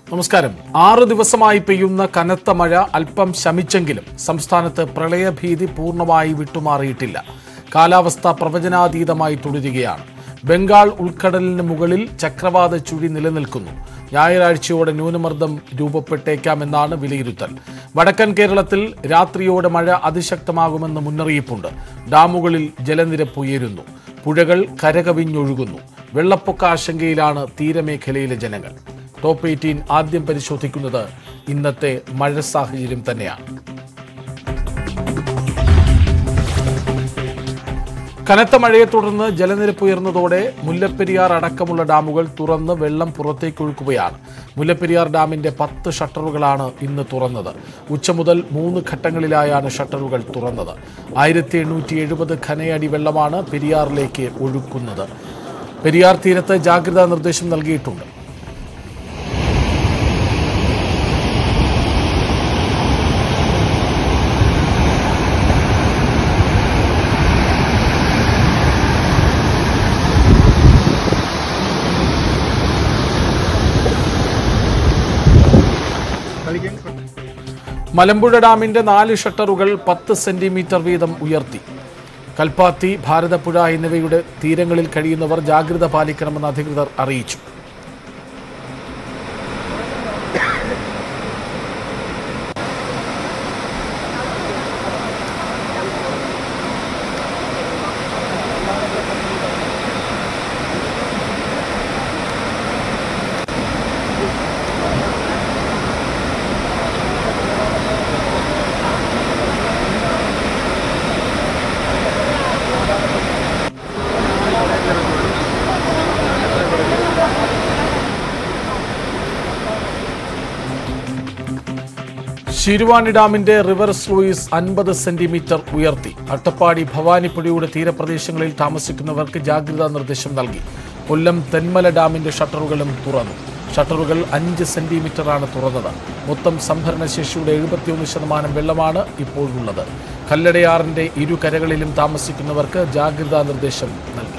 നമസ്കാരം ആറു ദിവസമായി പെയ്യുന്ന കനത്ത മഴ അല്പം ശമിച്ചെങ്കിലും സംസ്ഥാനത്ത് പ്രളയഭീതി പൂർണ്ണമായി വിട്ടുമാറിയിട്ടില്ല കാലാവസ്ഥ പ്രവചനാതീതമായി തുടരുകയാണ് ബംഗാൾ ഉൾക്കടലിന് മുകളിൽ ചക്രവാത ചുഴി നിലനിൽക്കുന്നു ഞായറാഴ്ചയോടെ ന്യൂനമർദ്ദം രൂപപ്പെട്ടേക്കാമെന്നാണ് വിലയിരുത്തൽ വടക്കൻ കേരളത്തിൽ രാത്രിയോടെ മഴ അതിശക്തമാകുമെന്ന് മുന്നറിയിപ്പുണ്ട് ഡാമുകളിൽ ജലനിരപ്പ് ഉയരുന്നു പുഴകൾ കരകവിഞ്ഞൊഴുകുന്നു വെള്ളപ്പൊക്ക ആശങ്കയിലാണ് തീരമേഖലയിലെ ജനങ്ങൾ ടോപ്പ് എയ്റ്റീൻ ആദ്യം പരിശോധിക്കുന്നത് ഇന്നത്തെ മഴ സാഹചര്യം തന്നെയാണ് കനത്ത മഴയെ തുടർന്ന് ജലനിരപ്പ് ഉയർന്നതോടെ മുല്ലപ്പെരിയാർ അടക്കമുള്ള ഡാമുകൾ തുറന്ന് വെള്ളം പുറത്തേക്കൊഴുക്കുകയാണ് മുല്ലപ്പെരിയാർ ഡാമിന്റെ പത്ത് ഷട്ടറുകളാണ് ഇന്ന് തുറന്നത് ഉച്ച മുതൽ മൂന്ന് ഘട്ടങ്ങളിലായാണ് ഷട്ടറുകൾ തുറന്നത് ആയിരത്തി എണ്ണൂറ്റി എഴുപത് ഖനയടി വെള്ളമാണ് പെരിയാറിലേക്ക് ഒഴുക്കുന്നത് പെരിയാർ തീരത്ത് ജാഗ്രതാ നിർദ്ദേശം നൽകിയിട്ടുണ്ട് മലമ്പുഴ ഡാമിന്റെ നാല് ഷട്ടറുകൾ പത്ത് സെന്റിമീറ്റർ വീതം ഉയർത്തി കൽപ്പാത്തി ഭാരതപ്പുഴ എന്നിവയുടെ തീരങ്ങളിൽ കഴിയുന്നവർ ജാഗ്രത പാലിക്കണമെന്ന് അധികൃതർ അറിയിച്ചു ശിരുവാണി ഡാമിന്റെ റിവേഴ്സ് ലൂയിസ് അൻപത് സെന്റിമീറ്റർ ഉയർത്തി അട്ടപ്പാടി ഭവാനിപ്പുഴയുടെ തീരപ്രദേശങ്ങളിൽ താമസിക്കുന്നവർക്ക് ജാഗ്രതാ നിർദ്ദേശം നൽകി കൊല്ലം തെന്മല ഡാമിന്റെ ഷട്ടറുകളും തുറന്നു ഷട്ടറുകൾ അഞ്ച് സെന്റിമീറ്ററാണ് തുറന്നത് മൊത്തം സംഭരണശേഷിയുടെ എഴുപത്തിയൊന്ന് ശതമാനം വെള്ളമാണ് ഇപ്പോഴുള്ളത് കല്ലടയാറിന്റെ ഇരുകരകളിലും താമസിക്കുന്നവർക്ക് ജാഗ്രതാ നിർദ്ദേശം നൽകി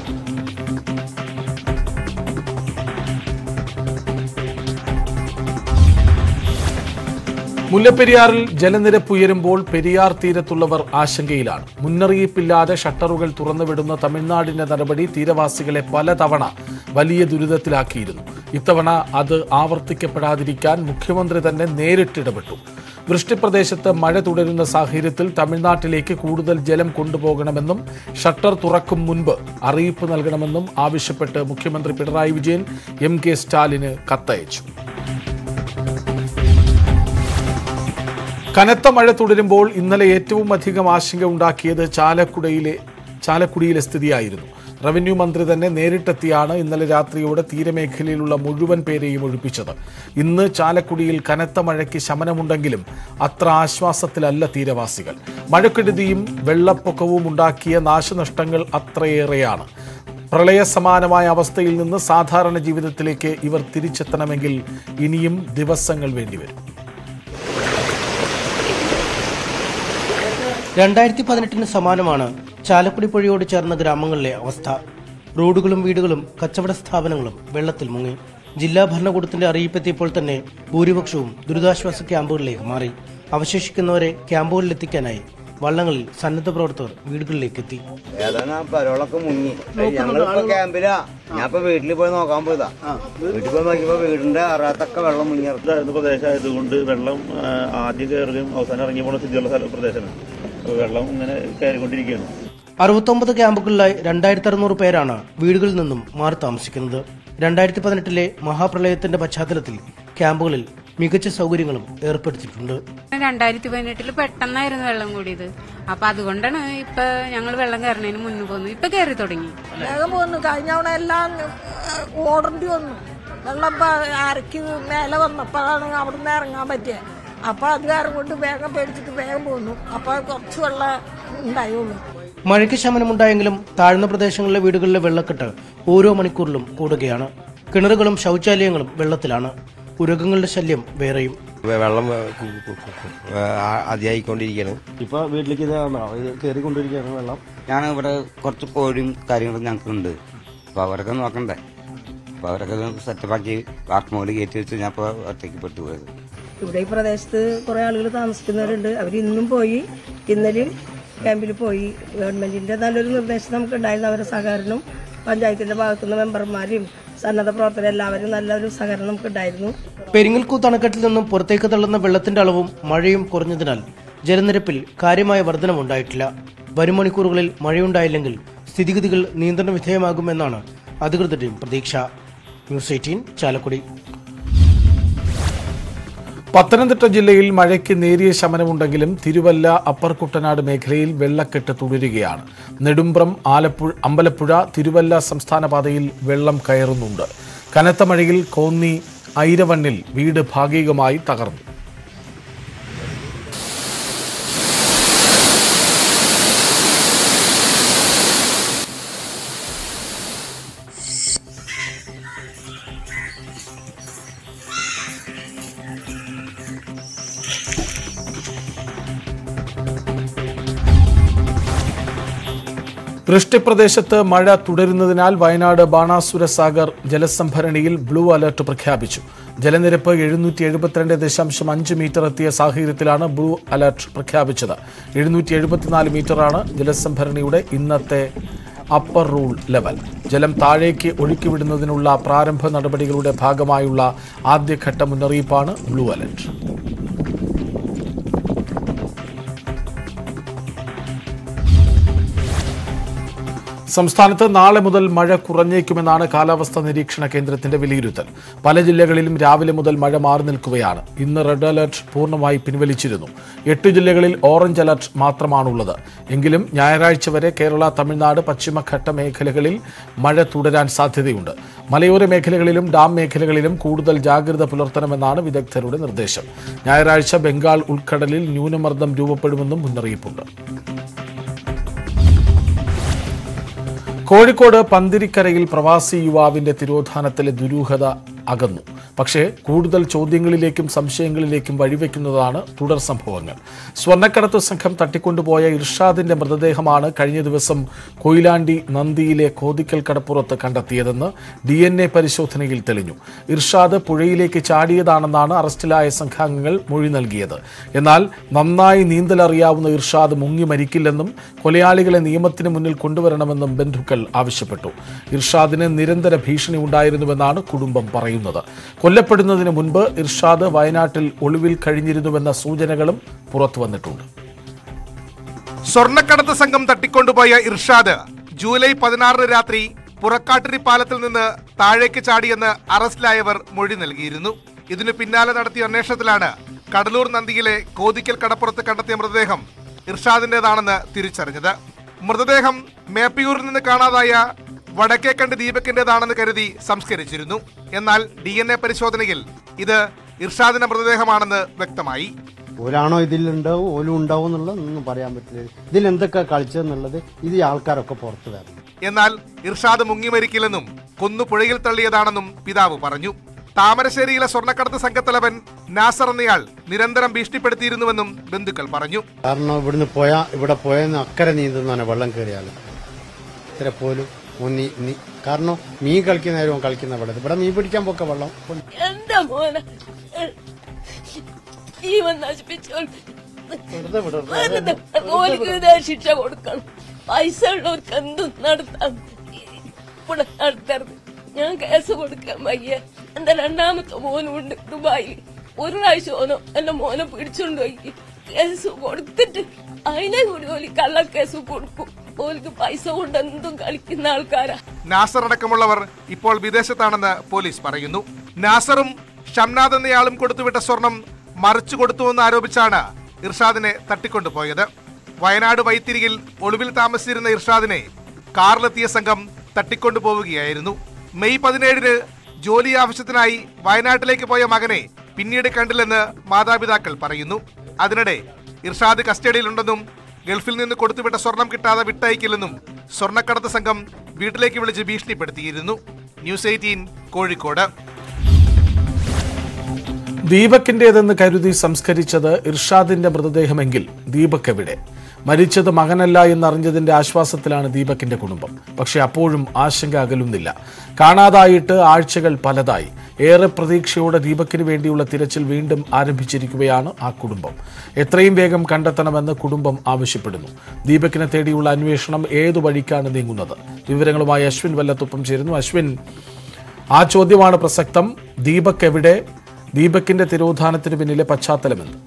മുല്ലപ്പെരിയാറിൽ ജലനിരപ്പ് ഉയരുമ്പോൾ പെരിയാർ തീരത്തുള്ളവർ ആശങ്കയിലാണ് മുന്നറിയിപ്പില്ലാതെ ഷട്ടറുകൾ തുറന്നുവിടുന്ന തമിഴ്നാടിന്റെ നടപടി തീരവാസികളെ പലതവണ വലിയ ദുരിതത്തിലാക്കിയിരുന്നു ഇത്തവണ അത് ആവർത്തിക്കപ്പെടാതിരിക്കാൻ മുഖ്യമന്ത്രി തന്നെ നേരിട്ടിടപെട്ടു വൃഷ്ടിപ്രദേശത്ത് മഴ തുടരുന്ന സാഹചര്യത്തിൽ തമിഴ്നാട്ടിലേക്ക് കൂടുതൽ ജലം കൊണ്ടുപോകണമെന്നും ഷട്ടർ തുറക്കും മുൻപ് അറിയിപ്പ് നൽകണമെന്നും ആവശ്യപ്പെട്ട് മുഖ്യമന്ത്രി പിണറായി വിജയൻ എം കെ സ്റ്റാലിന് കത്തയച്ചു കനത്ത മഴ തുടരുമ്പോൾ ഇന്നലെ ഏറ്റവും അധികം ആശങ്ക ഉണ്ടാക്കിയത് ചാലക്കുടയിലെ ചാലക്കുടിയിലെ സ്ഥിതിയായിരുന്നു റവന്യൂ മന്ത്രി തന്നെ നേരിട്ടെത്തിയാണ് ഇന്നലെ രാത്രിയോടെ തീരമേഖലയിലുള്ള മുഴുവൻ പേരെയും ഒഴിപ്പിച്ചത് ഇന്ന് ചാലക്കുടിയിൽ കനത്ത മഴയ്ക്ക് ശമനമുണ്ടെങ്കിലും അത്ര ആശ്വാസത്തിലല്ല തീരവാസികൾ മഴക്കെടുതിയും വെള്ളപ്പൊക്കവും ഉണ്ടാക്കിയ നാശനഷ്ടങ്ങൾ അത്രയേറെയാണ് പ്രളയസമാനമായ അവസ്ഥയിൽ നിന്ന് സാധാരണ ജീവിതത്തിലേക്ക് ഇവർ തിരിച്ചെത്തണമെങ്കിൽ ഇനിയും ദിവസങ്ങൾ വേണ്ടിവരും രണ്ടായിരത്തി പതിനെട്ടിന് സമാനമാണ് ചാലക്കുടി പുഴയോട് ചേർന്ന ഗ്രാമങ്ങളിലെ അവസ്ഥ റോഡുകളും വീടുകളും കച്ചവട സ്ഥാപനങ്ങളും വെള്ളത്തിൽ മുങ്ങി ജില്ലാ ഭരണകൂടത്തിന്റെ അറിയിപ്പെത്തിയപ്പോൾ തന്നെ ഭൂരിപക്ഷവും ദുരിതാശ്വാസ ക്യാമ്പുകളിലേക്ക് മാറി അവശേഷിക്കുന്നവരെ ക്യാമ്പുകളിലെത്തിക്കാനായി വള്ളങ്ങളിൽ സന്നദ്ധ പ്രവർത്തകർ വീടുകളിലേക്ക് എത്തി ഏതാണ് ആ പരോളൊക്കെ മുങ്ങി ഞങ്ങളിപ്പോ ക്യാമ്പിലാ ഞാൻ ഇപ്പൊ വീട്ടിൽ പോയി നോക്കാൻ പോയതാ വീട്ടിൽ പോയി നോക്കിയപ്പോ വീടിന്റെ അറാത്തൊക്കെ വെള്ളം മുങ്ങിയിറക്കും ഇതായിരുന്ന പ്രദേശമായതുകൊണ്ട് വെള്ളം ആ, ആദ്യം കയറുകയും അവസാനം ഇറങ്ങി പോകുന്ന സ്ഥിതിയുള്ള സ്ഥല പ്രദേശമാണ് അപ്പോൾ വെള്ളം ഇങ്ങനെ കയറിക്കൊണ്ടിരിക്കുകയാണ് അറുപത്തൊമ്പത് ക്യാമ്പുകളിലായി രണ്ടായിരത്തി അറുന്നൂറ് പേരാണ് വീടുകളിൽ നിന്നും മാറി താമസിക്കുന്നത് രണ്ടായിരത്തി പതിനെട്ടിലെ മഹാപ്രളയത്തിന്റെ പശ്ചാത്തലത്തിൽ ക്യാമ്പുകളിൽ മികച്ച സൗകര്യങ്ങളും ഏർപ്പെടുത്തിയിട്ടുണ്ട് രണ്ടായിരത്തി പതിനെട്ടില് പെട്ടെന്നായിരുന്നു വെള്ളം കൂടിയത് അപ്പൊ അതുകൊണ്ടാണ് ഇപ്പൊ ഞങ്ങൾ വെള്ളം കയറുന്നതിന് മുന്നു പോകുന്നു ഇപ്പൊ കയറി തുടങ്ങി വേഗം പോന്നു കഴിഞ്ഞ തവണ എല്ലാം ഓടേണ്ടി വന്നു വെള്ളം പ- അരക്ക് മേലെ വന്നപ്പോഴാണ് അവിടുന്ന് ഇറങ്ങാൻ പറ്റിയത് അപ്പൊ അത് കാരണം കൊണ്ട് വേഗം പേടിച്ചിട്ട് വേഗം പോന്നു അപ്പൊ കുറച്ച് വെള്ളം ഉണ്ടായുള്ളൂ മഴയ്ക്ക് ശമനമുണ്ടായെങ്കിലും താഴ്ന്ന പ്രദേശങ്ങളിലെ വീടുകളിലെ വെള്ളക്കെട്ട് ഓരോ മണിക്കൂറിലും കൂടുകയാണ് കിണറുകളും ശൗചാലയങ്ങളും വെള്ളത്തിലാണ് ഉരകങ്ങളുടെ ശല്യം വേറെയും വെള്ളം അതിയായിക്കൊണ്ടിരിക്കുകയാണ് ഇപ്പൊ വീട്ടിലേക്ക് ഇത് കയറിക്കൊണ്ടിരിക്കുകയാണ് വെള്ളം ഞാൻ ഇവിടെ കുറച്ച് കോഴിയും കാര്യങ്ങളും ഞങ്ങൾക്കുണ്ട് അപ്പൊ അവരൊക്കെ നോക്കണ്ടേ അപ്പോൾ അവരൊക്കെ സെറ്റപ്പാക്കി വാർക്കുമോല് കയറ്റി വെച്ച് ഞാൻ ഇപ്പോൾ ഒറ്റയ്ക്ക് പെട്ടുപോയത് ഇവിടെ ഈ പ്രദേശത്ത് കുറേ ആളുകൾ താമസിക്കുന്നവരുണ്ട് അവർ ഇന്നും പോയി ഇന്നലെയും ക്യാമ്പിൽ പോയി ഗവൺമെന്റിന്റെ നല്ലൊരു നിർദ്ദേശം നമുക്ക് ഉണ്ടായിരുന്നു അവരുടെ സഹകരണം പഞ്ചായത്തിന്റെ ഭാഗത്തുനിന്ന് മെമ്പർമാരും സന്നദ്ധ പ്രവർത്തകരും എല്ലാവരും നല്ലൊരു സഹകരണം നമുക്ക് ഉണ്ടായിരുന്നു പെരിങ്ങൽകൂത്ത് അണക്കെട്ടിൽ നിന്നും പുറത്തേക്ക് തള്ളുന്ന വെള്ളത്തിന്റെ അളവും മഴയും കുറഞ്ഞതിനാൽ ജലനിരപ്പിൽ കാര്യമായ വർധനമുണ്ടായിട്ടില്ല വരും മണിക്കൂറുകളിൽ മഴയുണ്ടായില്ലെങ്കിൽ സ്ഥിതിഗതികൾ നിയന്ത്രണ വിധേയമാകുമെന്നാണ് അധികൃതരുടെയും പ്രതീക്ഷ ന്യൂസ് എയ്റ്റീൻ ചാലക്കുടി പത്തനംതിട്ട ജില്ലയിൽ മഴയ്ക്ക് നേരിയ ശമനമുണ്ടെങ്കിലും തിരുവല്ല അപ്പർ കുട്ടനാട് മേഖലയിൽ വെള്ളക്കെട്ട് തുടരുകയാണ് നെടുമ്പ്രം ആലപ്പുഴ അമ്പലപ്പുഴ തിരുവല്ല സംസ്ഥാന പാതയിൽ വെള്ളം കയറുന്നുണ്ട് കനത്ത മഴയിൽ കോന്നി ഐരവണ്ണിൽ വീട് ഭാഗികമായി തകർന്നു വൃഷ്ടിപ്രദേശത്ത് മഴ തുടരുന്നതിനാൽ വയനാട് ബാണാസുര സാഗർ ജലസംഭരണിയിൽ ബ്ലൂ അലർട്ട് പ്രഖ്യാപിച്ചു ജലനിരപ്പ് എഴുന്നൂറ്റി എഴുപത്തിരണ്ട് ദശാംശം അഞ്ച് മീറ്റർ എത്തിയ സാഹചര്യത്തിലാണ് ബ്ലൂ അലർട്ട് പ്രഖ്യാപിച്ചത് എഴുന്നൂറ്റി എഴുപത്തിനാല് മീറ്ററാണ് ജലസംഭരണിയുടെ ഇന്നത്തെ അപ്പർ റൂൾ ലെവൽ ജലം താഴേക്ക് ഒഴുക്കിവിടുന്നതിനുള്ള പ്രാരംഭ നടപടികളുടെ ഭാഗമായുള്ള ആദ്യഘട്ട മുന്നറിയിപ്പാണ് ബ്ലൂ അലർട്ട് സംസ്ഥാനത്ത് നാളെ മുതൽ മഴ കുറഞ്ഞേക്കുമെന്നാണ് കാലാവസ്ഥാ നിരീക്ഷണ കേന്ദ്രത്തിന്റെ വിലയിരുത്തൽ പല ജില്ലകളിലും രാവിലെ മുതൽ മഴ മാറി നിൽക്കുകയാണ് ഇന്ന് റെഡ് അലർട്ട് പൂർണ്ണമായി പിൻവലിച്ചിരുന്നു എട്ട് ജില്ലകളിൽ ഓറഞ്ച് അലർട്ട് മാത്രമാണുള്ളത് എങ്കിലും ഞായറാഴ്ച വരെ കേരള തമിഴ്നാട് പശ്ചിമഘട്ട മേഖലകളിൽ മഴ തുടരാൻ സാധ്യതയുണ്ട് മലയോര മേഖലകളിലും ഡാം മേഖലകളിലും കൂടുതൽ ജാഗ്രത പുലർത്തണമെന്നാണ് വിദഗ്ധരുടെ നിർദ്ദേശം ഞായറാഴ്ച ബംഗാൾ ഉൾക്കടലിൽ ന്യൂനമർദ്ദം രൂപപ്പെടുമെന്നും മുന്നറിയിപ്പുണ്ട് കോഴിക്കോട് പന്തിരിക്കരയിൽ പ്രവാസി യുവാവിന്റെ തിരോധാനത്തിലെ ദുരൂഹത അകന്നു പക്ഷേ കൂടുതൽ ചോദ്യങ്ങളിലേക്കും സംശയങ്ങളിലേക്കും വഴിവെക്കുന്നതാണ് തുടർ സംഭവങ്ങൾ സ്വർണ്ണക്കടത്ത് സംഘം തട്ടിക്കൊണ്ടുപോയ ഇർഷാദിന്റെ മൃതദേഹമാണ് കഴിഞ്ഞ ദിവസം കൊയിലാണ്ടി നന്ദിയിലെ കോതിക്കൽ കടപ്പുറത്ത് കണ്ടെത്തിയതെന്ന് ഡി എൻ എ പരിശോധനയിൽ തെളിഞ്ഞു ഇർഷാദ് പുഴയിലേക്ക് ചാടിയതാണെന്നാണ് അറസ്റ്റിലായ സംഘാംഗങ്ങൾ മൊഴി നൽകിയത് എന്നാൽ നന്നായി നീന്തലറിയാവുന്ന ഇർഷാദ് മുങ്ങി മരിക്കില്ലെന്നും കൊലയാളികളെ നിയമത്തിന് മുന്നിൽ കൊണ്ടുവരണമെന്നും ബന്ധുക്കൾ ആവശ്യപ്പെട്ടു ഇർഷാദിന് നിരന്തര ഭീഷണി ഉണ്ടായിരുന്നുവെന്നാണ് കുടുംബം പറയുന്നത് കൊല്ലപ്പെടുന്നതിന് മുൻപ് ഇർഷാദ് വയനാട്ടിൽ ഒളിവിൽ കഴിഞ്ഞിരുന്നുവെന്ന സൂചനകളും പുറത്തു വന്നിട്ടുണ്ട് സ്വർണ്ണക്കടത്ത് സംഘം തട്ടിക്കൊണ്ടുപോയ ഇർഷാദ് ജൂലൈ പതിനാറിന് രാത്രി പുറക്കാട്ടിരി പാലത്തിൽ നിന്ന് താഴേക്ക് ചാടിയെന്ന് അറസ്റ്റിലായവർ മൊഴി നൽകിയിരുന്നു ഇതിനു പിന്നാലെ നടത്തിയ അന്വേഷണത്തിലാണ് കടലൂർ നന്ദിയിലെ കോതിക്കൽ കടപ്പുറത്ത് കണ്ടെത്തിയ മൃതദേഹം ഇർഷാദിന്റേതാണെന്ന് തിരിച്ചറിഞ്ഞത് മൃതദേഹം മേപ്പയൂരിൽ നിന്ന് കാണാതായ വടക്കേക്കണ്ട് ദീപകിന്റേതാണെന്ന് കരുതി സംസ്കരിച്ചിരുന്നു എന്നാൽ ഡി എൻ എ പരിശോധനയിൽ ഇത് ഇർഷാദിന്റെ മൃതദേഹമാണെന്ന് വ്യക്തമായി ഓലാണോ ഇതിലുണ്ടാവും ഓലും ഉണ്ടാവും എന്നുള്ളത് ഒന്നും പറയാൻ പറ്റില്ല ഇതിൽ എന്തൊക്കെ കളിച്ചെന്നുള്ളത് ഇത് ഈ ആൾക്കാരൊക്കെ പുറത്തു വരണം എന്നാൽ ഇർഷാദ് മുങ്ങി മരിക്കില്ലെന്നും കൊന്നു പുഴയിൽ തള്ളിയതാണെന്നും പിതാവ് പറഞ്ഞു താമരശ്ശേരിയിലെ സ്വർണ്ണക്കടത്ത് സംഘത്തലവൻ നാസർ എന്നയാൾ നിരന്തരം ഭീഷണിപ്പെടുത്തിയിരുന്നുവെന്നും ബന്ധുക്കൾ പറഞ്ഞു കാരണം ഇവിടുന്ന് പോയാ ഇവിടെ പോയെന്ന് അക്കരെ നീന്തുന്നതാണ് വെള്ളം കയറിയാൽ ഇത്ര പോലും മുന്നി നീ- കാരണം മീൻ കളിക്കുന്ന നേരവും കളിക്കുന്ന വെള്ളം ഇവിടെ മീൻ പിടിക്കാൻ പോക്ക വെള്ളം എന്റെ മോനെ ജീവൻ നശിപ്പിച്ചോണ്ട് വെറുതെ വിടരുത്. വെറുതെ ഓർക്ക് ഇതേ ശിക്ഷ കൊടുക്കണം പൈസ ഉള്ളവർക്ക് എന്തും നടത്താം ഇവിടെ നടത്തരുത് ഞാൻ കേസ് കൊടുക്കാൻ വയ്യ എന്റെ രണ്ടാമത്തെ മോനും ഉണ്ട് ദുബായിൽ ഒരു പ്രാവശ്യം ഓനോ എന്റെ മോനെ പിടിച്ചോണ്ട് പോയി കേസ് കൊടുത്തിട്ട് അതിനെ കൂടി ഓലി കള്ള കേസ് കൊടുക്കും ഓലിക്ക് പൈസ കൊണ്ട് എന്തും കളിക്കുന്ന ആൾക്കാരാ നാസർ അടക്കമുള്ളവർ ഇപ്പോൾ വിദേശത്താണെന്ന് പോലീസ് പറയുന്നു നാസറും ഷംനാദ് എന്നയാളും കൊടുത്തുവിട്ട സ്വർണം മറിച്ചു കൊടുത്തുവെന്ന് ആരോപിച്ചാണ് ഇർഷാദിനെ തട്ടിക്കൊണ്ടുപോയത് വയനാട് വൈത്തിരിയിൽ ഒളിവിൽ താമസിച്ചിരുന്ന ഇർഷാദിനെ കാറിലെത്തിയ സംഘം തട്ടിക്കൊണ്ടുപോവുകയായിരുന്നു മെയ് പതിനേഴിന് ജോലി ആവശ്യത്തിനായി വയനാട്ടിലേക്ക് പോയ മകനെ പിന്നീട് കണ്ടില്ലെന്ന് മാതാപിതാക്കൾ പറയുന്നു അതിനിടെ ഇർഷാദ് കസ്റ്റഡിയിലുണ്ടെന്നും ഗൾഫിൽ നിന്ന് കൊടുത്തുവിട്ട സ്വർണം കിട്ടാതെ വിട്ടയക്കില്ലെന്നും സ്വർണ്ണക്കടത്ത് സംഘം വീട്ടിലേക്ക് വിളിച്ച് ഭീഷണിപ്പെടുത്തിയിരുന്നു ന്യൂസ് എയ്റ്റീൻ കോഴിക്കോട് ദീപകിന്റേതെന്ന് കരുതി സംസ്കരിച്ചത് ഇർഷാദിന്റെ മൃതദേഹമെങ്കിൽ ദീപക് എവിടെ മരിച്ചത് മകനല്ല എന്നറിഞ്ഞതിന്റെ ആശ്വാസത്തിലാണ് ദീപകിന്റെ കുടുംബം പക്ഷേ അപ്പോഴും ആശങ്ക അകലുന്നില്ല കാണാതായിട്ട് ആഴ്ചകൾ പലതായി ഏറെ പ്രതീക്ഷയോടെ ദീപകിന് വേണ്ടിയുള്ള തിരച്ചിൽ വീണ്ടും ആരംഭിച്ചിരിക്കുകയാണ് ആ കുടുംബം എത്രയും വേഗം കണ്ടെത്തണമെന്ന് കുടുംബം ആവശ്യപ്പെടുന്നു ദീപകിനെ തേടിയുള്ള അന്വേഷണം ഏതു വഴിക്കാണ് നീങ്ങുന്നത് വിവരങ്ങളുമായി അശ്വിൻ വല്ലത്തൊപ്പം ചേരുന്നു അശ്വിൻ ആ ചോദ്യമാണ് പ്രസക്തം ദീപക് എവിടെ ദീപകിന്റെ തിരോധാനത്തിന് പിന്നിലെ പശ്ചാത്തലമെന്ന്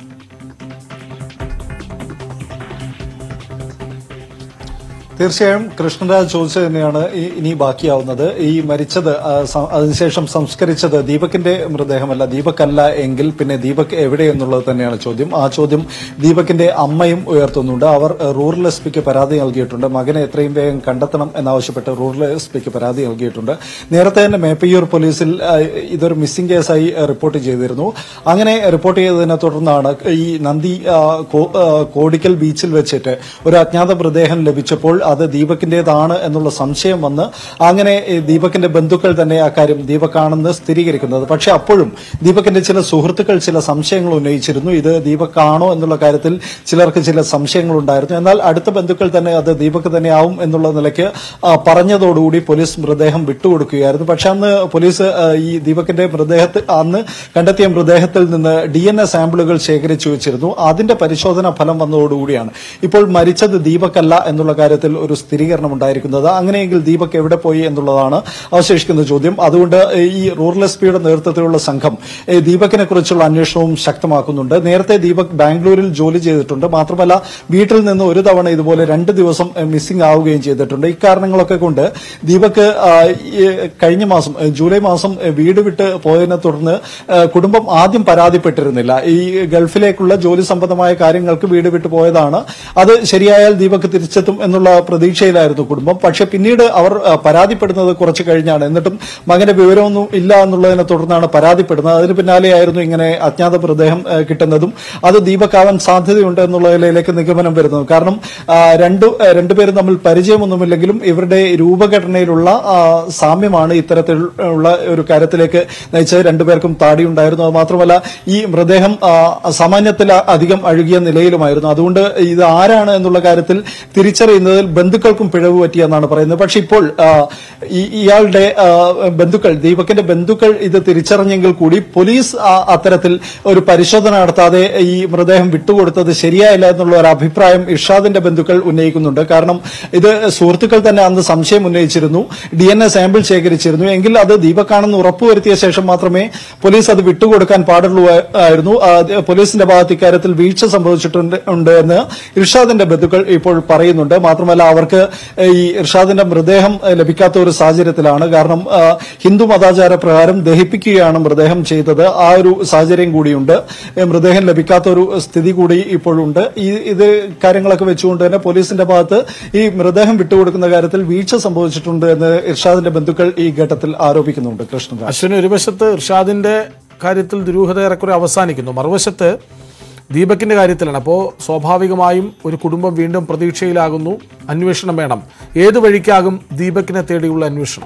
തീർച്ചയായും കൃഷ്ണരാജ് ചോദിച്ചത് തന്നെയാണ് ഈ- ഇനി ബാക്കിയാവുന്നത് ഈ മരിച്ചത് ആ, സ- അതിനുശേഷം സംസ്കരിച്ചത് ദീപകിന്റെ മൃതദേഹമല്ല ദീപക് അല്ല എങ്കിൽ പിന്നെ ദീപക് എവിടെ എന്നുള്ളത് തന്നെയാണ് ചോദ്യം ആ ചോദ്യം ദീപകിന്റെ അമ്മയും ഉയർത്തുന്നുണ്ട് അവർ ഏഹ്, റൂറൽ എസ് പിക്ക് പരാതി നൽകിയിട്ടുണ്ട് മകനെ എത്രയും വേഗം കണ്ടെത്തണം എന്നാവശ്യപ്പെട്ട് റൂറൽ എസ് പിക്ക് പരാതി നൽകിയിട്ടുണ്ട് നേരത്തെ തന്നെ മേപ്പയ്യൂർ പോലീസിൽ ആ, ഇതൊരു മിസ്സിംഗ് കേസായി ഏഹ്, റിപ്പോർട്ട് ചെയ്തിരുന്നു അങ്ങനെ റിപ്പോർട്ട് ചെയ്തതിനെ തുടർന്നാണ് ഈ നന്ദി ആ, കോ- ആ, കോടിക്കൽ ബീച്ചിൽ വെച്ചിട്ട് ഒരു അജ്ഞാത മൃതദേഹം ലഭിച്ചപ്പോൾ അത് ദീപകിന്റേതാണ് എന്നുള്ള സംശയം വന്ന് അങ്ങനെ ഈ ദീപകിന്റെ ബന്ധുക്കൾ തന്നെ അക്കാര്യം ദീപക്കാണെന്ന് സ്ഥിരീകരിക്കുന്നത് പക്ഷെ അപ്പോഴും ദീപകിന്റെ ചില സുഹൃത്തുക്കൾ ചില സംശയങ്ങൾ ഉന്നയിച്ചിരുന്നു ഇത് ദീപക്കാണോ എന്നുള്ള കാര്യത്തിൽ ചിലർക്ക് ചില സംശയങ്ങൾ ഉണ്ടായിരുന്നു എന്നാൽ അടുത്ത ബന്ധുക്കൾ തന്നെ അത് ദീപക് തന്നെയാവും എന്നുള്ള നിലയ്ക്ക് ആ, പറഞ്ഞതോടുകൂടി പോലീസ് മൃതദേഹം വിട്ടുകൊടുക്കുകയായിരുന്നു പക്ഷെ അന്ന് പോലീസ് ആ, ഈ ദീപകിന്റെ മൃതദേഹത്തിൽ അന്ന് കണ്ടെത്തിയ മൃതദേഹത്തിൽ നിന്ന് ഡി എൻ എ സാമ്പിളുകൾ ശേഖരിച്ചു വെച്ചിരുന്നു അതിന്റെ പരിശോധന ഫലം വന്നതോടുകൂടിയാണ് ഇപ്പോൾ മരിച്ചത് ദീപകല്ല എന്നുള്ള കാര്യത്തിൽ ഒരു സ്ഥിരീകരണം ഉണ്ടായിരിക്കുന്നത് അങ്ങനെയെങ്കിൽ ദീപക് എവിടെ പോയി എന്നുള്ളതാണ് അവശേഷിക്കുന്ന ചോദ്യം അതുകൊണ്ട് ഈ റൂറൽ എസ് പിയുടെ നേതൃത്വത്തിലുള്ള സംഘം ഈ ദീപകിനെ കുറിച്ചുള്ള അന്വേഷണവും ശക്തമാക്കുന്നുണ്ട് നേരത്തെ ദീപക് ബാംഗ്ലൂരിൽ ജോലി ചെയ്തിട്ടുണ്ട് മാത്രമല്ല വീട്ടിൽ നിന്ന് ഒരു തവണ ഇതുപോലെ രണ്ട് ദിവസം മിസ്സിംഗ് ആവുകയും ചെയ്തിട്ടുണ്ട് ഇക്കാരണങ്ങളൊക്കെ കൊണ്ട് ദീപക് ആ, ഈ കഴിഞ്ഞ മാസം ഏ, ജൂലൈ മാസം ഏ, വീട് വിട്ട് പോയതിനെ തുടർന്ന് ഏ, കുടുംബം ആദ്യം പരാതിപ്പെട്ടിരുന്നില്ല ഈ ഗൾഫിലേക്കുള്ള ജോലി സംബന്ധമായ കാര്യങ്ങൾക്ക് വീട് വിട്ടു പോയതാണ് അത് ശരിയായാൽ ദീപക് തിരിച്ചെത്തും എന്നുള്ള പ്രതീക്ഷയിലായിരുന്നു കുടുംബം പക്ഷെ പിന്നീട് അവർ ആ, പരാതിപ്പെടുന്നത് കുറച്ച് കഴിഞ്ഞാണ് എന്നിട്ടും മകന്റെ വിവരമൊന്നും ഇല്ല എന്നുള്ളതിനെ തുടർന്നാണ് പരാതിപ്പെടുന്നത് അതിന് പിന്നാലെയായിരുന്നു ഇങ്ങനെ അജ്ഞാത മൃതദേഹം ആ, കിട്ടുന്നതും അത് ദീപക്കാവാൻ സാധ്യതയുണ്ട് എന്നുള്ളതിലേക്ക് നിഗമനം വരുന്നത് കാരണം ആ, രണ്ടു ആ, രണ്ടുപേരും തമ്മിൽ പരിചയമൊന്നുമില്ലെങ്കിലും ഇവരുടെ രൂപഘടനയിലുള്ള ആ, സാമ്യമാണ് ഇത്തരത്തിലുള്ള ഒരു കാര്യത്തിലേക്ക് നയിച്ചത് രണ്ടുപേർക്കും താടി ഉണ്ടായിരുന്നു അത് മാത്രമല്ല ഈ മൃതദേഹം ആ, സാമാന്യത്തിൽ അധികം അഴുകിയ നിലയിലുമായിരുന്നു അതുകൊണ്ട് ഇത് ആരാണ് എന്നുള്ള കാര്യത്തിൽ തിരിച്ചറിയുന്നതിൽ ബന്ധുക്കൾക്കും പിഴവ് പറ്റിയെന്നാണ് പറയുന്നത് പക്ഷെ ഇപ്പോൾ ആ, ഈ- ഇയാളുടെ ആ, ബന്ധുക്കൾ ദീപകിന്റെ ബന്ധുക്കൾ ഇത് തിരിച്ചറിഞ്ഞെങ്കിൽ കൂടി പോലീസ് ആ, അത്തരത്തിൽ ഒരു പരിശോധന നടത്താതെ ഈ മൃതദേഹം വിട്ടുകൊടുത്തത് ശരിയായില്ല എന്നുള്ള ഒരു അഭിപ്രായം ഇർഷാദിന്റെ ബന്ധുക്കൾ ഉന്നയിക്കുന്നുണ്ട് കാരണം ഇത് സുഹൃത്തുക്കൾ തന്നെ അന്ന് സംശയം ഉന്നയിച്ചിരുന്നു ഡി എൻ എ സാമ്പിൾ ശേഖരിച്ചിരുന്നു എങ്കിൽ അത് ദീപക്കാണെന്ന് ഉറപ്പുവരുത്തിയ ശേഷം മാത്രമേ പോലീസ് അത് വിട്ടുകൊടുക്കാൻ പാടുള്ളൂ ആയിരുന്നു ആ, അത് പോലീസിന്റെ ഭാഗത്ത് ഇക്കാര്യത്തിൽ വീഴ്ച സംഭവിച്ചിട്ടുണ്ട് ഉണ്ട് എന്ന് ഇർഷാദിന്റെ ബന്ധുക്കൾ ഇപ്പോൾ പറയുന്നുണ്ട് മാത്രമല്ല അവർക്ക് ഈ ഇർഷാദിന്റെ മൃതദേഹം ഏഹ്, ലഭിക്കാത്ത ഒരു സാഹചര്യത്തിലാണ് കാരണം ആ, ഹിന്ദു മതാചാര പ്രകാരം ദഹിപ്പിക്കുകയാണ് മൃതദേഹം ചെയ്തത് ആ ഒരു സാഹചര്യം കൂടിയുണ്ട് ഏഹ്, മൃതദേഹം ലഭിക്കാത്ത ഒരു സ്ഥിതി കൂടി ഇപ്പോഴുണ്ട് ഈ ഇത് കാര്യങ്ങളൊക്കെ വെച്ചുകൊണ്ട് തന്നെ പോലീസിന്റെ ഭാഗത്ത് ഈ മൃതദേഹം വിട്ടുകൊടുക്കുന്ന കാര്യത്തിൽ വീഴ്ച സംഭവിച്ചിട്ടുണ്ട് എന്ന് ഇർഷാദിന്റെ ബന്ധുക്കൾ ഈ ഘട്ടത്തിൽ ആരോപിക്കുന്നുണ്ട് കൃഷ്ണൻ അശ്വിന് ഒരു വശത്ത് ഇർഷാദിന്റെ കാര്യത്തിൽ ദുരൂഹത ഏറെക്കുറെ അവസാനിക്കുന്നു മറുവശത്ത് ദീപകിന്റെ കാര്യത്തിലാണ് അപ്പോൾ സ്വാഭാവികമായും ഒരു കുടുംബം വീണ്ടും പ്രതീക്ഷയിലാകുന്നു അന്വേഷണം വേണം ഏത് വഴിക്കാകും ദീപകിനെ തേടിയുള്ള അന്വേഷണം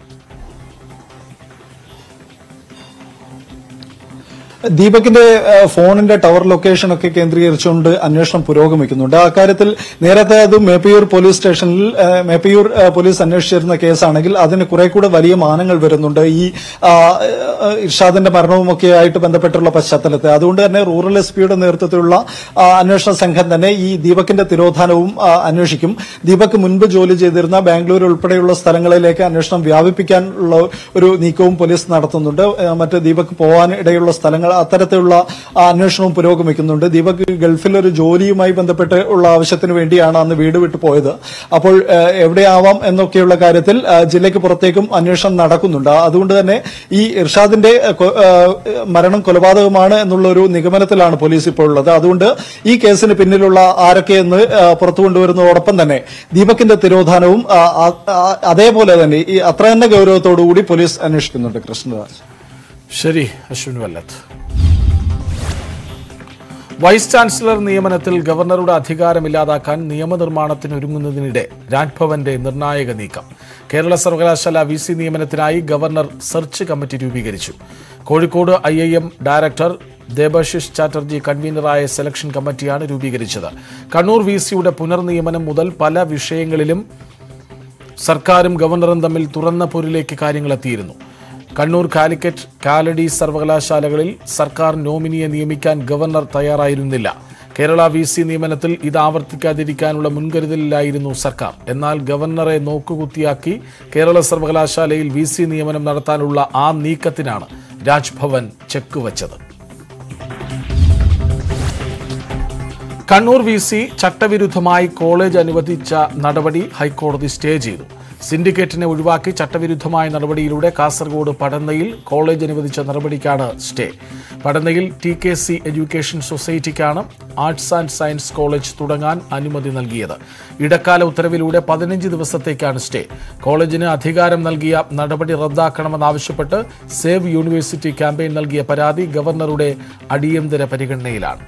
ദീപകിന്റെ ഏഹ്, ഫോണിന്റെ ടവർ ലൊക്കേഷൻ ഒക്കെ കേന്ദ്രീകരിച്ചുകൊണ്ട് അന്വേഷണം പുരോഗമിക്കുന്നുണ്ട് അക്കാര്യത്തിൽ നേരത്തെ അത് മേപ്പയൂർ പോലീസ് സ്റ്റേഷനിൽ ഏഹ്, മേപ്പയൂർ ഏഹ്, പോലീസ് അന്വേഷിച്ചിരുന്ന കേസാണെങ്കിൽ അതിന് കുറെ കൂടെ വലിയ മാനങ്ങൾ വരുന്നുണ്ട് ഈ ആ, ഏഹ്, ഇർഷാദിന്റെ മരണവുമൊക്കെ ആയിട്ട് ബന്ധപ്പെട്ടുള്ള പശ്ചാത്തലത്തെ അതുകൊണ്ട് തന്നെ റൂറൽ എസ് പിയുടെ നേതൃത്വത്തിലുള്ള ആ, അന്വേഷണ സംഘം തന്നെ ഈ ദീപകിന്റെ തിരോധാനവും ആ, അന്വേഷിക്കും ദീപക് മുൻപ് ജോലി ചെയ്തിരുന്ന ബാംഗ്ലൂർ ഉൾപ്പെടെയുള്ള സ്ഥലങ്ങളിലേക്ക് അന്വേഷണം വ്യാപിപ്പിക്കാനുള്ള ഒരു നീക്കവും പോലീസ് നടത്തുന്നുണ്ട് ഏഹ്, മറ്റ് ദീപക് പോകാൻ ഇടയുള്ള സ്ഥലങ്ങൾ അത്തരത്തിലുള്ള ആ, അന്വേഷണവും പുരോഗമിക്കുന്നുണ്ട് ദീപക് ഗൾഫിൽ ഒരു ജോലിയുമായി ബന്ധപ്പെട്ട് ഉള്ള ആവശ്യത്തിന് വേണ്ടിയാണ് അന്ന് വീട് വിട്ടു പോയത് അപ്പോൾ ഏഹ്, എവിടെയാവാം എന്നൊക്കെയുള്ള കാര്യത്തിൽ ആ, ജില്ലയ്ക്ക് പുറത്തേക്കും അന്വേഷണം നടക്കുന്നുണ്ട് അതുകൊണ്ട് തന്നെ ഈ ഇർഷാദിന്റെ ഏഹ്, കൊ- ഏഹ്, മരണം കൊലപാതകമാണ് എന്നുള്ള ഒരു നിഗമനത്തിലാണ് പോലീസ് ഇപ്പോൾ ഉള്ളത് അതുകൊണ്ട് ഈ കേസിന് പിന്നിലുള്ള ആരൊക്കെയെന്ന് ഏഹ്, പുറത്തു കൊണ്ടുവരുന്നതോടൊപ്പം തന്നെ ദീപകിന്റെ തിരോധാനവും ആ, ആ, ആ, അതേപോലെ തന്നെ ഈ അത്ര തന്നെ ഗൗരവത്തോടുകൂടി പോലീസ് അന്വേഷിക്കുന്നുണ്ട് കൃഷ്ണദാസ് ശരി അശ്വിൻ വല്ലത്ത് വൈസ് ചാൻസലർ നിയമനത്തിൽ ഗവർണറുടെ അധികാരം ഇല്ലാതാക്കാൻ നിയമനിർമ്മാണത്തിന് ഒരുങ്ങുന്നതിനിടെ രാജ്ഭവന്റെ നിർണായക നീക്കം കേരള സർവകലാശാല വി സി നിയമനത്തിനായി ഗവർണർ സെർച്ച് കമ്മിറ്റി രൂപീകരിച്ചു Kozhikode I I M director Debashish Chatterjee കൺവീനറായ സെലക്ഷൻ കമ്മിറ്റിയാണ് രൂപീകരിച്ചത് കണ്ണൂർ വി സിയുടെ പുനർനിയമനം മുതൽ പല വിഷയങ്ങളിലും സർക്കാരും ഗവർണറും തമ്മിൽ തുറന്ന പൊരിലേക്ക് കാര്യങ്ങളെത്തിയിരുന്നു കണ്ണൂർ കാലിക്കറ്റ് കാലടി സർവകലാശാലകളിൽ സർക്കാർ നോമിനിയെ നിയമിക്കാൻ ഗവർണർ തയ്യാറായിരുന്നില്ല കേരള വി സി നിയമനത്തിൽ ഇത് ആവർത്തിക്കാതിരിക്കാനുള്ള മുൻകരുതലിലായിരുന്നു സർക്കാർ എന്നാൽ ഗവർണറെ നോക്കുകുത്തിയാക്കി കേരള സർവകലാശാലയിൽ വി സി നിയമനം നടത്താനുള്ള ആ നീക്കത്തിനാണ് രാജ്ഭവൻ ചെക്ക് വച്ചത് കണ്ണൂർ വി സി ചട്ടവിരുദ്ധമായി കോളേജ് അനുവദിച്ച നടപടി ഹൈക്കോടതി സ്റ്റേ ചെയ്തു സിൻഡിക്കേറ്റിനെ ഒഴിവാക്കി ചട്ടവിരുദ്ധമായ നടപടിയിലൂടെ കാസർഗോഡ് പടന്നയിൽ കോളേജ് അനുവദിച്ച നടപടിക്കാണ് സ്റ്റേ പടന്നയിൽ ടി കെ സി എഡ്യൂക്കേഷൻ സൊസൈറ്റിക്കാണ് ആർട്സ് ആൻഡ് സയൻസ് കോളേജ് തുടങ്ങാൻ അനുമതി നൽകിയത് ഇടക്കാല ഉത്തരവിലൂടെ പതിനഞ്ച് ദിവസത്തേക്കാണ് സ്റ്റേ കോളേജിന് അധികാരം നൽകിയ നടപടി റദ്ദാക്കണമെന്നാവശ്യപ്പെട്ട് സേവ് യൂണിവേഴ്സിറ്റി ക്യാമ്പയിൻ നൽകിയ പരാതി ഗവർണറുടെ അടിയന്തര പരിഗണനയിലാണ്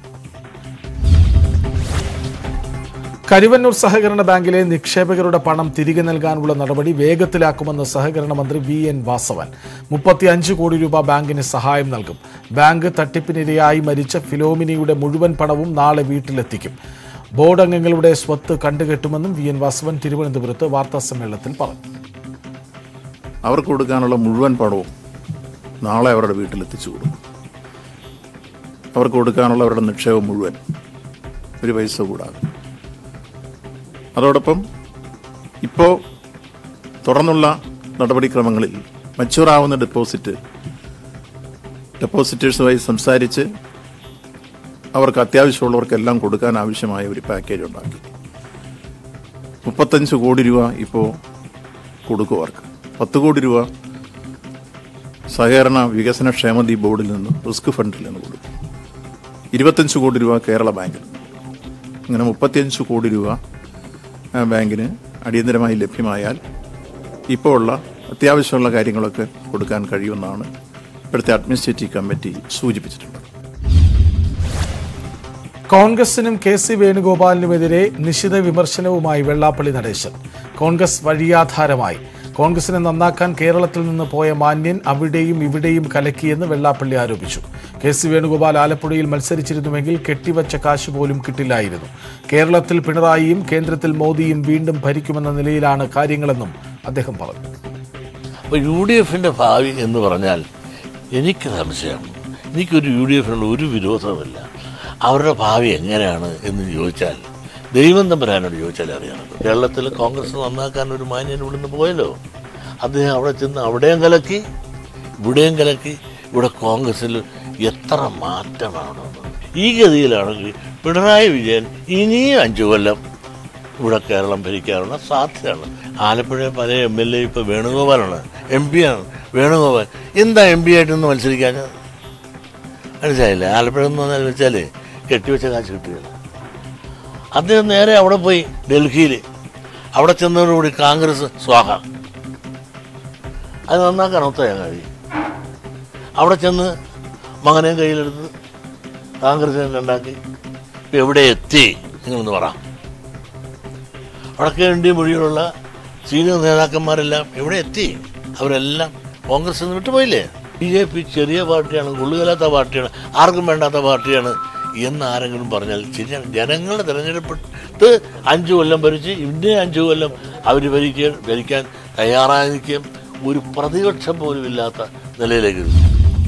കരുവന്നൂർ സഹകരണ ബാങ്കിലെ നിക്ഷേപകരുടെ പണം തിരികെ നൽകാനുള്ള നടപടി വേഗത്തിലാക്കുമെന്ന് സഹകരണ മന്ത്രി വി എൻ വാസവൻ മുപ്പത്തിയഞ്ച് കോടി രൂപ ബാങ്കിന് സഹായം നൽകും ബാങ്ക് തട്ടിപ്പിനിരയായി മരിച്ച ഫിലോമിനിയുടെ മുഴുവൻ പണവും നാളെ വീട്ടിലെത്തിക്കും ബോർഡ് അംഗങ്ങളുടെ സ്വത്ത് കണ്ടുകെട്ടുമെന്നും വി എൻ വാസവൻ തിരുവനന്തപുരത്ത് വാർത്താസമ്മേളനത്തിൽ പറഞ്ഞു അവർക്ക് കൊടുക്കാനുള്ള മുഴുവൻ പണവും നാളെ അവരുടെ വീട്ടിലെത്തിച്ചു കൊടുക്കും അവർക്ക് കൊടുക്കാനുള്ള അവരുടെ നിക്ഷേപം മുഴുവൻ ഒരു പൈസ കൂടാതെ അതോടൊപ്പം ഇപ്പോൾ തുടർന്നുള്ള നടപടിക്രമങ്ങളിൽ മച്ചുറാവുന്ന ഡെപ്പോസിറ്റ് ഡെപ്പോസിറ്റേഴ്സുമായി സംസാരിച്ച് അവർക്ക് അത്യാവശ്യമുള്ളവർക്കെല്ലാം കൊടുക്കാൻ ആവശ്യമായ ഒരു പാക്കേജ് ഉണ്ടാക്കി മുപ്പത്തഞ്ച് കോടി രൂപ ഇപ്പോൾ കൊടുക്കും അവർക്ക് പത്ത് കോടി രൂപ സഹകരണ വികസന ക്ഷേമനിധി ബോർഡിൽ നിന്ന് റിസ്ക് ഫണ്ടിൽ നിന്ന് കൊടുക്കും ഇരുപത്തഞ്ച് കോടി രൂപ കേരള ബാങ്കിൽ അങ്ങനെ മുപ്പത്തിയഞ്ച് കോടി രൂപ ആ ബാങ്കിന് അടിയന്തരമായി ലഭ്യമായാൽ ഇപ്പോൾ ഉള്ള അത്യാവശ്യമുള്ള കാര്യങ്ങളൊക്കെ കൊടുക്കാൻ കഴിയുമെന്നാണ് ഇപ്പോഴത്തെ അഡ്മിനിസ്ട്രേറ്റീവ് കമ്മിറ്റി സൂചിപ്പിച്ചിട്ടുള്ളത് കോൺഗ്രസിനും കെ സി വേണുഗോപാലിനുമെതിരെ നിശിത വിമർശനവുമായി വെള്ളാപ്പള്ളി നടേശൻ കോൺഗ്രസ് വഴിയാധാരമായി കോൺഗ്രസിനെ നന്നാക്കാൻ കേരളത്തിൽ നിന്ന് പോയ മാന്യൻ അവിടെയും ഇവിടെയും കലക്കിയെന്ന് വെള്ളാപ്പള്ളി ആരോപിച്ചു കെ സി വേണുഗോപാൽ ആലപ്പുഴയിൽ മത്സരിച്ചിരുന്നുവെങ്കിൽ കെട്ടിവച്ച കാശ് പോലും കിട്ടില്ലായിരുന്നു കേരളത്തിൽ പിണറായിയും കേന്ദ്രത്തിൽ മോദിയും വീണ്ടും ഭരിക്കുമെന്ന നിലയിലാണ് കാര്യങ്ങളെന്നും അദ്ദേഹം പറഞ്ഞു അപ്പോൾ യു ഡി എഫിൻ്റെ ഭാവി എന്ന് പറഞ്ഞാൽ എനിക്ക് സംശയമാണ് എനിക്കൊരു യു ഡി എഫിനുള്ള ഒരു വിരോധവുമില്ല അവരുടെ ഭാവി എങ്ങനെയാണ് എന്ന് ചോദിച്ചാൽ ദൈവം തമ്പരാനോട് ചോദിച്ചാൽ അറിയാം കേരളത്തിൽ കോൺഗ്രസ് നന്നാക്കാൻ ഒരു മാന്യൻ ഇവിടുന്ന് പോയല്ലോ അദ്ദേഹം അവിടെ ചെന്ന് അവിടെയും കലക്കി ഇവിടെയും കലക്കി ഇവിടെ കോൺഗ്രസ്സിൽ എത്ര മാറ്റമാണ് ഈ ഗതിയിലാണെങ്കിൽ പിണറായി വിജയൻ ഇനിയും അഞ്ചു കൊല്ലം ഇവിടെ കേരളം ഭരിക്കാനുള്ള സാധ്യതയാണ് ആലപ്പുഴ പല എം എൽ എ ഇപ്പോൾ വേണുഗോപാലാണ് എം പി ആണ് വേണുഗോപാൽ എന്താ എം പി ആയിട്ടൊന്ന് മത്സരിക്കാൻ മനസ്സിലായില്ലേ ആലപ്പുഴ എന്ന് പറഞ്ഞാൽ വെച്ചാൽ കെട്ടിവെച്ച കാശ് കിട്ടുകയില്ല അദ്ദേഹം നേരെ അവിടെ പോയി ഡൽഹിയിൽ അവിടെ ചെന്നതോടുകൂടി കോൺഗ്രസ് സ്വാഹ അത് നന്നാക്കാൻ ഒത്തയാൻ കഴിയും അവിടെ ചെന്ന് മകനെ കയ്യിലെടുത്ത് കോൺഗ്രസിനെ ഉണ്ടാക്കി ഇപ്പം എവിടെ എത്തി നിങ്ങളൊന്ന് പറ വടക്കേ ഇന്ത്യ മൊഴിയിലുള്ള സീനിയർ നേതാക്കന്മാരെല്ലാം എവിടെ എത്തി അവരെല്ലാം കോൺഗ്രസ് നിന്ന് വിട്ടുപോയില്ലേ ബി ജെ പി ചെറിയ പാർട്ടിയാണ് കൊള്ളുകലാത്ത പാർട്ടിയാണ് ആർക്കും വേണ്ടാത്ത പാർട്ടിയാണ് എന്ന് ആരെങ്കിലും പറഞ്ഞാൽ ശരിയാണ് ജനങ്ങൾ തിരഞ്ഞെടുപ്പെട്ട് അഞ്ചു കൊല്ലം ഭരിച്ച് ഇന്ത്യ അഞ്ചു കൊല്ലം അവർ ഭരിക്കാൻ ഭരിക്കാൻ തയ്യാറായിരിക്കും ഒരു പ്രതിപക്ഷം പോലും ഇല്ലാത്ത നിലയിലേക്ക് എത്തി.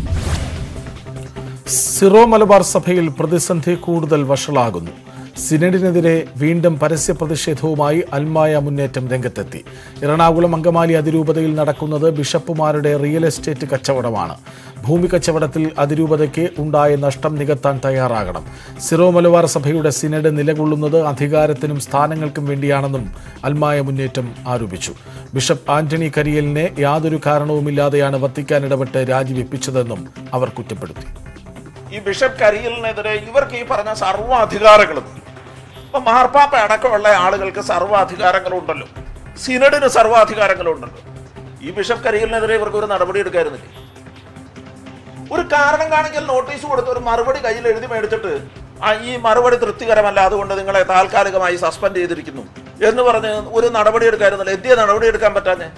സിറോ മലബാർ സഭയിൽ പ്രതിസന്ധി കൂടുതൽ വഷളാകുന്നു സിനഡിനെതിരെ വീണ്ടും പരസ്യ പ്രതിഷേധവുമായി അൽമായ മുന്നേറ്റം രംഗത്തെത്തി എറണാകുളം അങ്കമാലി അതിരൂപതയിൽ നടക്കുന്നത് ബിഷപ്പുമാരുടെ റിയൽ എസ്റ്റേറ്റ് കച്ചവടമാണ് ഭൂമി കച്ചവടത്തിൽ അതിരൂപതയ്ക്ക് ഉണ്ടായ നഷ്ടം നികത്താൻ തയ്യാറാകണം സിറോ മലബാർ സഭയുടെ സിനഡ് നിലകൊള്ളുന്നത് അധികാരത്തിനും സ്ഥാനങ്ങൾക്കും വേണ്ടിയാണെന്നും അൽമായ മുന്നേറ്റം ആരോപിച്ചു ബിഷപ്പ് ആന്റണി കരിയലിനെ യാതൊരു കാരണവുമില്ലാതെയാണ് വത്തിക്കാൻ ഇടപെട്ട് രാജിവെപ്പിച്ചതെന്നും അവർ കുറ്റപ്പെടുത്തി ഈ ബിഷപ്പ് കരിയലിനെതിരെ ഇവർക്ക് ഈ പറഞ്ഞ സർവ്വ അധികാരങ്ങളും ഇപ്പൊ മാർപ്പാപ്പ അടക്കമുള്ള ആളുകൾക്ക് സർവ്വ അധികാരങ്ങളും ഉണ്ടല്ലോ സിനഡിന് സർവ്വ അധികാരങ്ങളും ഉണ്ടല്ലോ ഈ ബിഷപ്പ് കരിയലിനെതിരെ ഇവർക്ക് ഒരു നടപടി എടുക്കായിരുന്നില്ലേ ഒരു കാരണം കാണിക്കൽ നോട്ടീസ് കൊടുത്ത് ഒരു മറുപടി കയ്യിൽ എഴുതി മേടിച്ചിട്ട് ആ ഈ മറുപടി തൃപ്തികരമല്ല അതുകൊണ്ട് നിങ്ങളെ താൽക്കാലികമായി സസ്പെൻഡ് ചെയ്തിരിക്കുന്നു എന്ന് പറഞ്ഞ് ഒരു നടപടി എടുക്കായിരുന്നില്ല എന്തിയ നടപടി എടുക്കാൻ പറ്റാഞ്ഞേ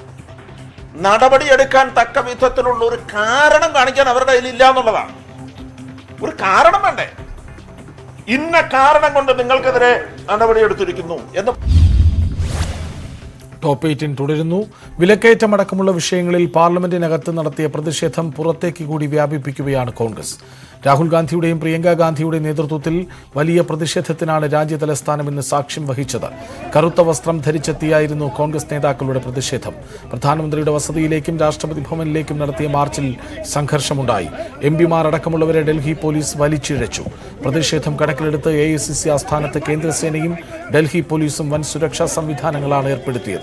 നടപടി എടുക്കാൻ തക്ക വിധത്തിലുള്ള ഒരു കാരണം കാണിക്കാൻ അവരുടെ കയ്യിൽ ഇല്ല എന്നുള്ളതാണ് ഒരു കാരണം വേണ്ടേ ഇന്ന കാരണം കൊണ്ട് നിങ്ങൾക്കെതിരെ നടപടിയെടുത്തിരിക്കുന്നു എന്ന് ടോപ്പ് എയ്റ്റീൻ തുടരുന്നു വിലക്കയറ്റമടക്കമുള്ള വിഷയങ്ങളിൽ പാർലമെന്റിനകത്ത് നടത്തിയ പ്രതിഷേധം പുറത്തേക്ക് കൂടി വ്യാപിപ്പിക്കുകയാണ് കോൺഗ്രസ് രാഹുൽ ഗാന്ധിയുടെയും പ്രിയങ്ക ഗാന്ധിയുടെയും നേതൃത്വത്തിൽ വലിയ പ്രതിഷേധത്തിനാണ് രാജ്യതലസ്ഥാനം ഇന്ന് സാക്ഷ്യം വഹിച്ചത് കറുത്ത വസ്ത്രം ധരിച്ചെത്തിയായിരുന്നു കോൺഗ്രസ് നേതാക്കളുടെ പ്രതിഷേധം പ്രധാനമന്ത്രിയുടെ വസതിയിലേക്കും രാഷ്ട്രപതി ഭവനിലേക്കും നടത്തിയ മാർച്ചിൽ സംഘർഷമുണ്ടായി എം പിമാർ അടക്കമുള്ളവരെ ഡൽഹി പോലീസ് വലിച്ചിഴച്ചു പ്രതിഷേധം കണക്കിലെടുത്ത് എ ഐ സി സി ആസ്ഥാനത്ത് കേന്ദ്രസേനയും ഡൽഹി പോലീസും വൻ സുരക്ഷാ സംവിധാനങ്ങളാണ് ഏർപ്പെടുത്തിയത്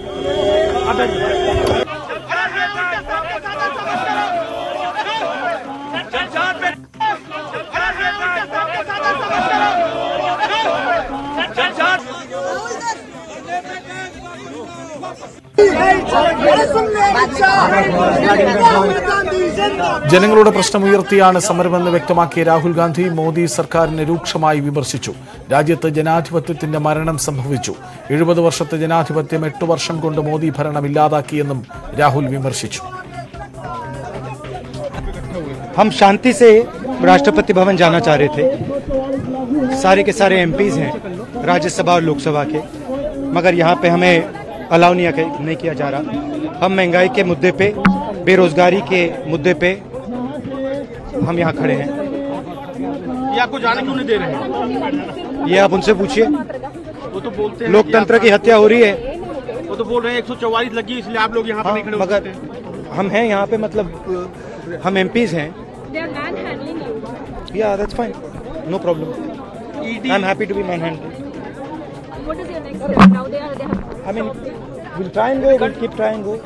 ജനങ്ങളുടെ പ്രശ്നമുയർത്തിയാണ് സമരമെന്ന് വ്യക്തമാക്കിയ രാഹുൽ ഗാന്ധി മോദി സർക്കാരിനെ രൂക്ഷമായി വിമർശിച്ചു രാജ്യത്ത് ജനാധിപത്യത്തിന്റെ മരണം സംഭവിച്ചു എഴുപത് വർഷത്തെ ജനാധിപത്യം എട്ട് വർഷം കൊണ്ട് മോദി ഭരണം ഇല്ലാതാക്കിയെന്നും രാഹുൽ വിമർശിച്ചു हम शांति से राष्ट्रपति भवन जाना चाह रहे थे सारे के सारे एमपीज हैं राज्यसभा और लोकसभा के मगर यहाँ पे हमें अलाउ नहीं, नहीं किया जा रहा हम महंगाई के मुद्दे पे बेरोजगारी के मुद्दे पे हम यहाँ खड़े हैं ये आपको जाने क्यों नहीं दे रहे हैं ये आप उनसे पूछिए वो तो बोलते हैं लोकतंत्र कि की हत्या हो रही है आप- वो तो बोल रहे हैं एक सौ चौवालीस लगी है, इसलिए आप लोग यहाँ पर हाँ, नहीं खड़े हो मगर सकते। हम हैं यहाँ पे मतलब हम एमपीज हैं या that's fine no problem I am happy to be man hand I mean, we'll try and go. We'll keep trying go.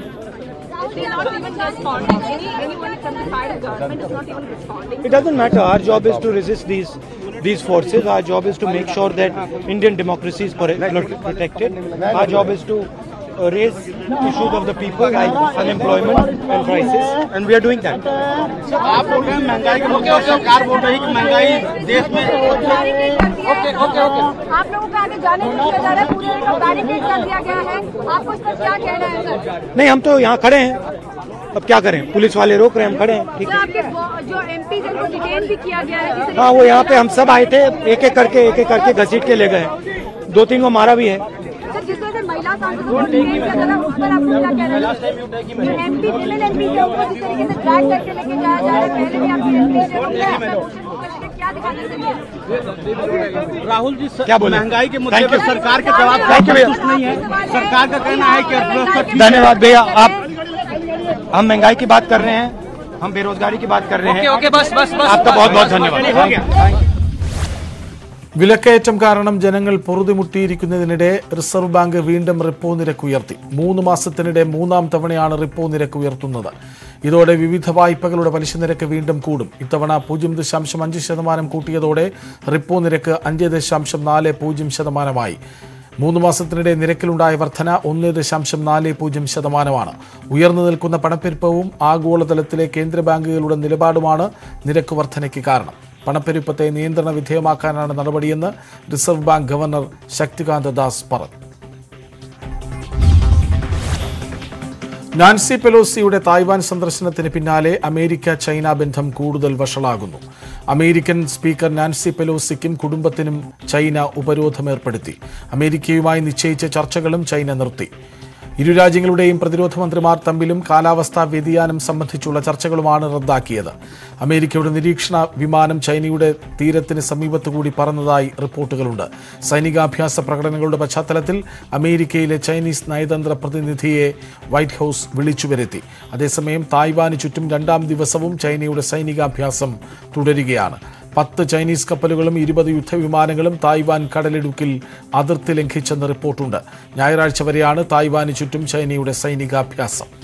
It doesn't matter. Our job is to resist these these forces. Our job is to make sure that Indian democracy is pro- protected. Our job is to uh, raise issues of the people like unemployment and crisis, and we are doing that. आप बोल रहे हैं महंगाई के मुद्दे पर सरकार बोल रही है कि महंगाई देश में ओके ओके ओके आप लोगों को आगे जाने नहीं दिया जा रहा है पूरे को बैरिकेड कर दिया गया है आपको इस पर क्या कहना है सर नहीं हम तो यहाँ खड़े हैं अब क्या करें पुलिस वाले रोक रहे हैं हम खड़े हैं ठीक सर है आपके बो- जो एमपी जिनको डिटेन भी किया गया है जिस हाँ वो यहाँ पे हम सब आए थे एक एक करके एक एक करके घसीट के ले गए दो तीन को मारा भी है सर जिस वजह से महिला सांसदों को डिटेन किया जा रहा है उस पर आप क्या कह रहे हैं जो एमपी फीमेल एमपी के ऊपर जिस तरीके से ड्रैग करके लेके जाया जा रहा है पहले भी आपकी एमपी से वो क्या है? क्या दिखाने के लिए राहुल जी सर, क्या बोले? महंगाई के मुद्दे Thank पर you. सरकार के जवाब से Thank you, भैया। संतुष्ट नहीं है सरकार का कहना है कि अर्थव्यवस्था ठीक है। धन्यवाद भैया आप हम महंगाई की बात कर रहे हैं हम बेरोजगारी की बात कर रहे हैं ओके, ओके, बस, बस, बस, आपका बस, बहुत बहुत बस, धन्यवाद हो गया। വിലക്കയറ്റം കാരണം ജനങ്ങൾ പൊറുതിമുട്ടിയിരിക്കുന്നതിനിടെ റിസർവ് ബാങ്ക് വീണ്ടും റിപ്പോ നിരക്ക് ഉയർത്തി മൂന്ന് മാസത്തിനിടെ മൂന്നാം തവണയാണ് റിപ്പോ നിരക്ക് ഉയർത്തുന്നത് ഇതോടെ വിവിധ വായ്പകളുടെ പലിശ നിരക്ക് വീണ്ടും കൂടും ഇത്തവണ പൂജ്യം ദശാംശം അഞ്ച് ശതമാനം കൂട്ടിയതോടെ റിപ്പോ നിരക്ക് അഞ്ച് ദശാംശം നാല് പൂജ്യം ശതമാനമായി മൂന്ന് മാസത്തിനിടെ നിരക്കിലുണ്ടായ വർധന ഒന്ന് ദശാംശം നാല് പൂജ്യം ശതമാനമാണ് ഉയർന്നു നിൽക്കുന്ന പണപ്പെരുപ്പവും ആഗോളതലത്തിലെ കേന്ദ്ര ബാങ്കുകളുടെ നിലപാടുമാണ് നിരക്ക് വർധനയ്ക്ക് കാരണം പണപ്പെരുപ്പത്തെ നിയന്ത്രണ വിധേയമാക്കാനാണ് നടപടിയെന്ന് reserve bank governor Shaktikanta Das പറഞ്ഞു നാൻസി പെലോസിയുടെ തായ്വാൻ സന്ദർശനത്തിന് പിന്നാലെ അമേരിക്ക ചൈന ബന്ധം കൂടുതൽ വഷളാകുന്നു അമേരിക്കൻ സ്പീക്കർ നാൻസി പെലോസിക്കും കുടുംബത്തിനും ചൈന ഉപരോധം ഏർപ്പെടുത്തി അമേരിക്കയുമായി നിശ്ചയിച്ച ചർച്ചകളും ചൈന നിർത്തി ഇരു രാജ്യങ്ങളുടെയും പ്രതിരോധ മന്ത്രിമാർ തമ്മിലും കാലാവസ്ഥാ വ്യതിയാനം സംബന്ധിച്ചുള്ള ചർച്ചകളുമാണ് റദ്ദാക്കിയത് അമേരിക്കയുടെ നിരീക്ഷണ വിമാനം ചൈനയുടെ തീരത്തിന് സമീപത്തുകൂടി പറന്നതായി റിപ്പോർട്ടുകളുണ്ട് സൈനികാഭ്യാസ പ്രകടനങ്ങളുടെ പശ്ചാത്തലത്തിൽ അമേരിക്കയിലെ ചൈനീസ് നയതന്ത്ര പ്രതിനിധിയെ വൈറ്റ് ഹൌസ് വിളിച്ചു വരുത്തി അതേസമയം തായ്വാന് ചുറ്റും രണ്ടാം ദിവസവും ചൈനയുടെ സൈനികാഭ്യാസം തുടരുകയാണ് പത്ത് ചൈനീസ് കപ്പലുകളും ഇരുപത് യുദ്ധവിമാനങ്ങളും തായ്വാൻ കടലിടുക്കിൽ അതിർത്തി ലംഘിച്ചെന്ന് റിപ്പോർട്ടുണ്ട് ഞായറാഴ്ച വരെയാണ് തായ്വാന് ചുറ്റും ചൈനയുടെ സൈനികാഭ്യാസം